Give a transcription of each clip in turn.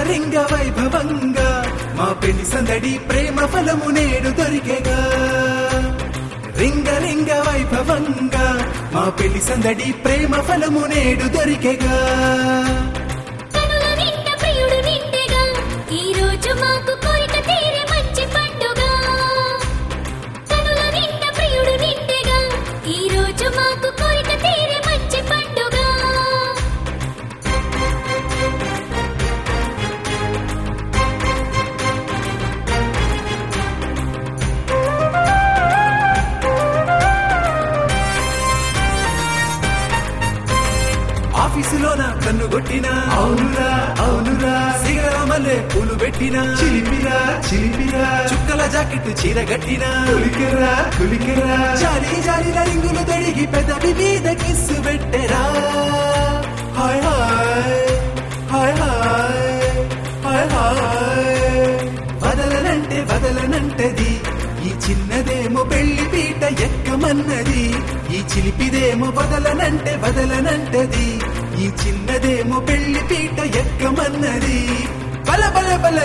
రింగ వైభవంగా మా పెళ్లి సందడి ప్రేమ ఫలము నేడు దొరికెగా రింగ రింగ వైభవంగా మా పెళ్లి సందడి ప్రేమ ఫలము నేడు దొరికెగా కనుల నిండా ప్రియుడు నిండెగా ఈ రోజు మాకు కోరిక తీరే మంచి పండుగ కనుల నిండా ప్రియుడు నిండెగా ఈ రోజు మాకు కోరిక తీరే మంచి పండుగ ఆఫీసులోన కన్ను కొట్టినా అవునురా అవునురా సిగరామల్లే పూలు పెట్టినా చిలిపిరా చిలిపిరా చుక్కల జాకెట్ చీర కట్టినా కులికెరా కులికెరా జాలి జాలి రింగులు తడిగి పెదవి మీద కిస్సు పెట్టెరా హాయ్ హాయ్ హాయ్ హాయ్ హాయ్ హాయ్ వదలనంటే వదలనంటది ఈ చిన్నదేమో పెళ్లి పీట ఎక్కమన్నది ఈ చిలిపిదేమో వదలనంటే వదలనంటది ఈ చిన్నదేమో పెళ్లి పీట ఎక్కమన్నది బల బల బల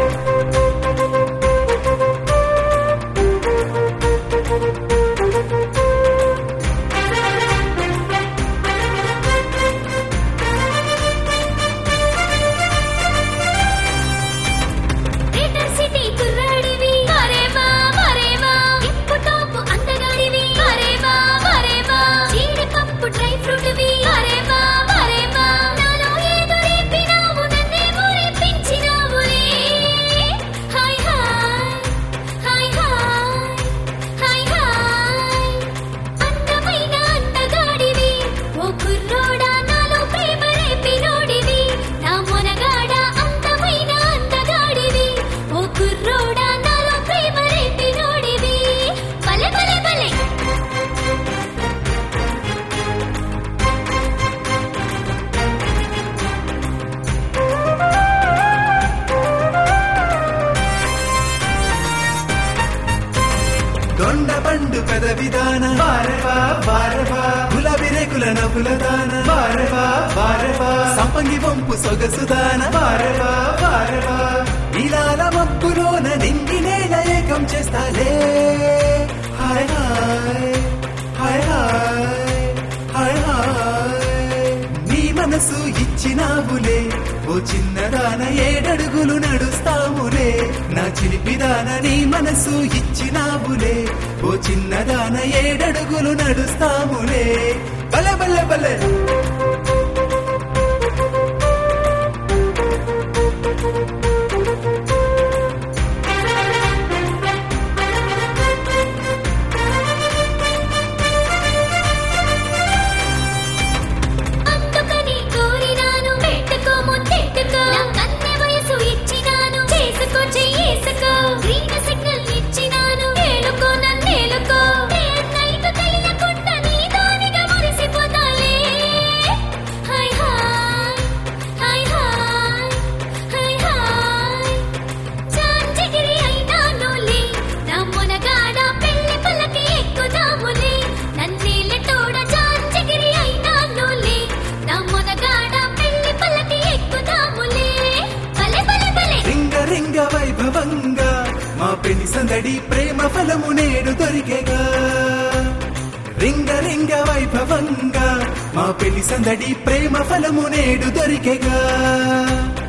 గ్రేటర్ సిటీ కుర్రాడివి మరేవా మరేవా ఇప్పు టాపు అందగాడివి మరేవా మరేవా జీడిపప్పు డ్రై ఫ్రూట్వి మరేవా మరేవా నాలో ఏదో రేపినావు నన్నే ఊరేపించినావులే హాయ్ హాయ్ హాయ్ హాయ్ హాయ్ హాయ్ అందమైన అందగాడివి ఓ కుర్రోడా నాలో ప్రేమ రేపినోడివి నా మొనగాడ అందమైన అందగాడివి ఓ కుర్రోడా నాలో ప్రేమ రేపినోడివి బలె బలె బలె దొండ పండు పెద విధాన వారవా వారవా గులాబీ రేకుల నవ్వుల దాన వారవా వారవా సంపంగి వంపు సొగసు దాన వారవా వారవా ఇలాల మబ్బులోన నింగి నేల ఏకం చేస్తాలే హాయ్ హాయ్ హాయ్ హాయ్ హాయ్ హాయ్ నీ మనసు ఇచ్చినావులే ఓ చిన్నదాన ఏడడుగులు నడుస్తాములే నా చిలిపిదాన నీ మనసు ఇచ్చినావులే ఓ చిన్నదాన ఏడడుగులు నడుస్తాములే బల బల బలే అందుకని కోరినాను పెట్టుకో ముద్దెట్టుకో నా కన్నె వయసు ఇచ్చినాను చేసుకో చేసుకో గ్రీన్ సిగ్నల్ ఇచ్చినాను ఏలుకో నన్నేలుకో నైట్ తెలియకుండా నీ దానిగా మురిసిపోతాలే హాయ్ హాయ్ హాయ్ హాయ్ హాయ్ హాయ్ చాంచగిరి అయినానులే నా మొనగాడ పెళ్లి పల్లకి ఎక్కుదాములే నన్నేళ్ళ తోడ చాంచగిరి అయినానులే నా మొనగాడ పెళ్లి పల్లకి ఎక్కుదాములే బలె బలె బలె రింగ రింగ వైభవంగా మా పెళ్లి సందడి ప్రేమ ఫలము నేడు దొరికెగా రింగ రింగ వైభవంగా మా పెళ్లి సందడి ప్రేమ ఫలము నేడు దొరికెగా